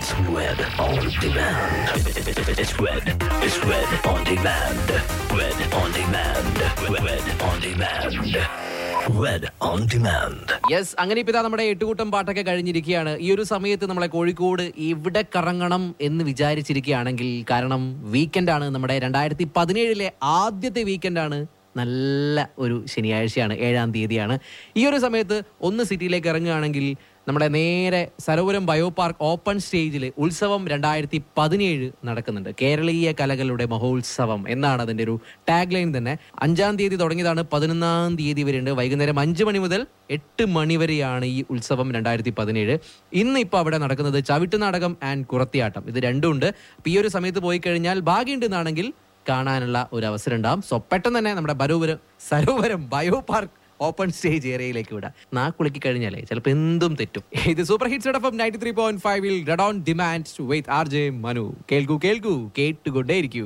It's Red on Demand. It's Red. It's Red on Demand. Red on Demand. Red on Demand. Red on Demand. Yes അങ്ങനെ ഇപ്പൊ ഇതാ നമ്മുടെ എട്ടുകൂട്ടം പാട്ടൊക്കെ കഴിഞ്ഞിരിക്കുകയാണ് ഈ ഒരു സമയത്ത് നമ്മളെ കോഴിക്കോട് എവിടെ കറങ്ങണം എന്ന് വിചാരിച്ചിരിക്കുകയാണെങ്കിൽ കാരണം വീക്കെൻഡ് ആണ് നമ്മുടെ രണ്ടായിരത്തി പതിനേഴിലെ ആദ്യത്തെ വീക്കെൻഡ് ആണ് നല്ല ഒരു ശനിയാഴ്ചയാണ് ഏഴാം തീയതിയാണ് ഈ ഒരു സമയത്ത് ഒന്ന് സിറ്റിയിലേക്ക് ഇറങ്ങുകയാണെങ്കിൽ നമ്മുടെ നേരെ സരോവരം ബയോ പാർക്ക് ഓപ്പൺ സ്റ്റേജിൽ ഉത്സവം രണ്ടായിരത്തി പതിനേഴ് നടക്കുന്നുണ്ട് കേരളീയ കലകളുടെ മഹോത്സവം എന്നാണ് അതിന്റെ ഒരു ടാഗ് ലൈൻ തന്നെ അഞ്ചാം തീയതി തുടങ്ങിയതാണ് പതിനൊന്നാം തീയതി വരെ ഉണ്ട് വൈകുന്നേരം അഞ്ച് മണി മുതൽ എട്ട് മണി വരെയാണ് ഈ ഉത്സവം രണ്ടായിരത്തി പതിനേഴ് ഇന്ന് ഇപ്പോൾ അവിടെ നടക്കുന്നത് ചവിട്ട് നാടകം ആൻഡ് കുറത്തിയാട്ടം ഇത് രണ്ടും ഉണ്ട് അപ്പോൾ ഈ ഒരു സമയത്ത് പോയി കഴിഞ്ഞാൽ ഭാഗ്യമുണ്ടെന്നാണെങ്കിൽ കാണാനുള്ള ഒരു അവസരം ഉണ്ടാവും സോ പെട്ടെന്ന് തന്നെ നമ്മുടെ ബരോവരം Sarovaram bio park open stage ഏരിയയിലേക്ക് വിടാം നാ കുളിക്കി കഴിഞ്ഞാലേ ചിലപ്പോൾ എന്തും തെറ്റും ഇത് super hits F ninety three point ഫൈവിൽ red on demand with R J Manu കേൾക്കൂ കേൾക്കൂ കേട്ടുകൊണ്ടേയിരിക്കൂ